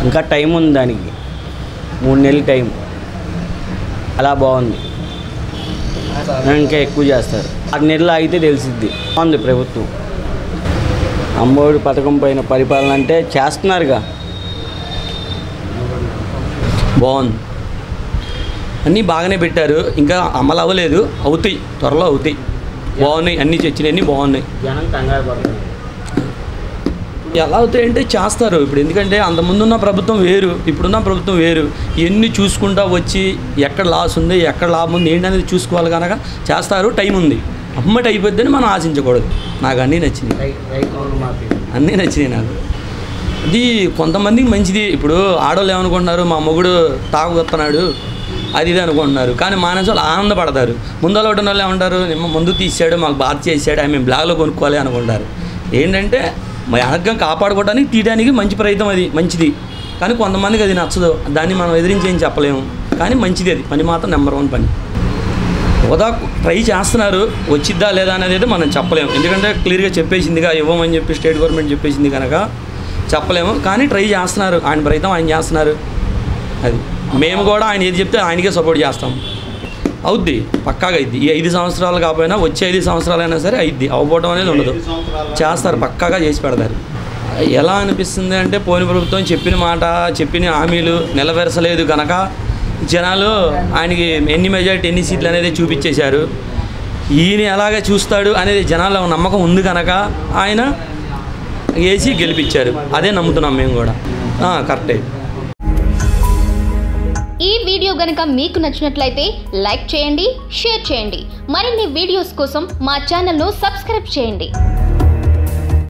ఇంకా టైం ఉంది దానికి మూడు నెలలు టైం అలా బాగుంది ఇంకా ఎక్కువ చేస్తారు ఆరు నెలలు అయితే తెలిసిద్ది బాగుంది ప్రభుత్వం అమ్మఒడి పథకం పైన పరిపాలన అంటే చేస్తున్నారుగా బాగుంది అన్నీ బాగానే పెట్టారు ఇంకా అమలు అవ్వలేదు అవుతాయి త్వరలో అవుతాయి బాగున్నాయి అన్నీ చచ్చినవి బాగున్నాయి జనం కంగారు పడుతున్నారు ఎలా అవుతాయంటే చేస్తారు ఇప్పుడు ఎందుకంటే అంత ముందున్న ప్రభుత్వం వేరు ఇప్పుడున్న ప్రభుత్వం వేరు ఎన్ని చూసుకుంటా వచ్చి ఎక్కడ లాస్ ఉంది ఎక్కడ లాభం ఉంది ఏంటి అనేది చూసుకోవాలి కనుక చేస్తారు టైం ఉంది అమ్మటి అయిపోద్దని మనం ఆశించకూడదు నాకు అన్నీ నచ్చినాయి రైట్ రైట్ అవును మాఫీ అన్నీ నచ్చినాయి నాకు ఇది కొంతమందికి మంచిది ఇప్పుడు ఆడవాళ్ళు ఏమనుకుంటున్నారు మా మొగుడు తాగుతున్నాడు అది ఇది అనుకుంటున్నారు కానీ మానేసి వాళ్ళు ఆనందపడతారు ముందర ఒకటి వాళ్ళు ఏమంటారు "నిమ్మ ముందు తీసాడు మాకు బాధ చేసాడు ఆమె బ్లాగ్లో కొనుక్కోవాలి అనుకుంటారు ఏంటంటే మా అనర్గం కాపాడుకోవడానికి తీయడానికి మంచి ప్రయత్నం అది మంచిది కానీ కొంతమందికి అది నచ్చదు దాన్ని మనం ఎదిరించి ఏం చెప్పలేము కానీ మంచిది అది పని మాత్రం నెంబర్ వన్ పని హోదా ట్రై చేస్తున్నారు వచ్చిద్దా లేదా అనేది అయితే మనం చెప్పలేము ఎందుకంటే క్లియర్గా చెప్పేసిందిగా ఇవ్వమని చెప్పి స్టేట్ గవర్నమెంట్ చెప్పేసింది కనుక చెప్పలేము కానీ ట్రై చేస్తున్నారు ఆయన ప్రయత్నం ఆయన చేస్తున్నారు అది మేము కూడా ఆయన ఏది చెప్తే ఆయనకే సపోర్ట్ చేస్తాం అవుద్ది పక్కాగా అయింది ఈ ఐదు సంవత్సరాలు కాకపోయినా వచ్చే ఐదు సంవత్సరాలైనా సరే అయిద్ది అవ్వబోవడం అనేది ఉండదు చేస్తారు పక్కాగా చేసి పెడతారు ఎలా అనిపిస్తుంది అంటే పోయిన ప్రభుత్వం చెప్పిన మాట చెప్పిన హామీలు నెలవేర్చలేదు కనుక జనాలు ఆయనకి ఎన్ని మెజారిటీ ఎన్ని సీట్లు అనేది చూపించేశారు ఈయన ఎలాగ చూస్తాడు అనేది జనాల్లో నమ్మకం ఉంది కనుక ఆయన వేసి గెలిపించారు అదే నమ్ముతున్నాం మేము కూడా ఆ, కరెక్టే ఈ వీడియో గనుక మీకు నచ్చినట్లయితే లైక్ చేయండి షేర్ చేయండి మరిన్ని వీడియోస్ కోసం మా ఛానల్ను సబ్స్క్రైబ్ చేయండి